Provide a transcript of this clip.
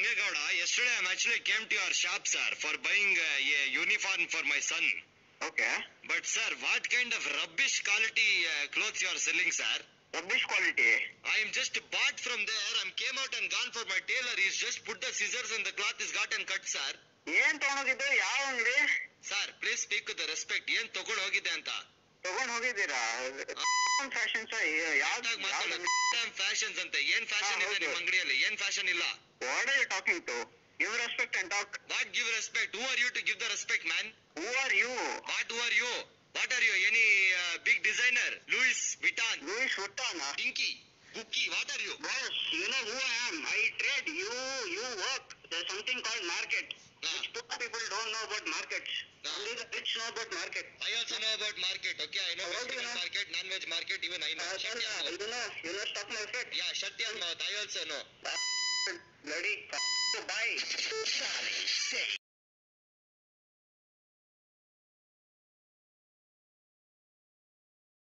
Gangegowda, yesterday I'm actually came to your shop, sir, for buying uh, a uniform for my son. Okay. But sir, what kind of rubbish quality uh, clothes you are selling, sir? Rubbish quality. I am just bought from there. I came out and gone for my tailor. He's just put the scissors and the cloth is got and cut, sir. ಏನ್ ತಗೊಂಡೋಗಿದ್ದು ಯಾವ ಅಂಗಡಿ Sir, please speak with the respect. ಏನ್ ತಗೊಂಡ್ ಹೋಗಿದೆ ಅಂತ ತಗೊಂಡ್ ಹೋಗಿದ್ದೀರಾ fashions ಯಾವ್ದು ಕರೆಕ್ಟಾಗಿ ಮಾತಾಡೋದು ಫ್ಯಾಷನ್ಸ್ ಅಂತ ಏನ್ ಫ್ಯಾಷನ್ ಹಾ, ಇದೆ ನಿಮ್ ಹೌದು. ಅಂಗಡಿಯಲ್ಲಿ ಏನ್ ಫ್ಯಾಷನ್ ಇಲ್ಲ what are you talking to give respect and talk what give respect who are you to give the respect man who are you what who are you what are you any big designer Louis Vuitton Louis ಹುಟ್ಟಾನ ಡಿಂಕಿ ಬುಕ್ಕಿ what are you Boss, you know who I am. I trade. You you work. There's something called market. Ah. Which poor people don't know about markets. Ah. Only the rich know about market. I also know about market. Okay, I know How do you vegetable know? market, non-veg market, even I know. Uh, Shut your uh, mouth. you know, you know stock market. Yeah, shut your mouth. I also know. Bloody f- to buy. Sally, say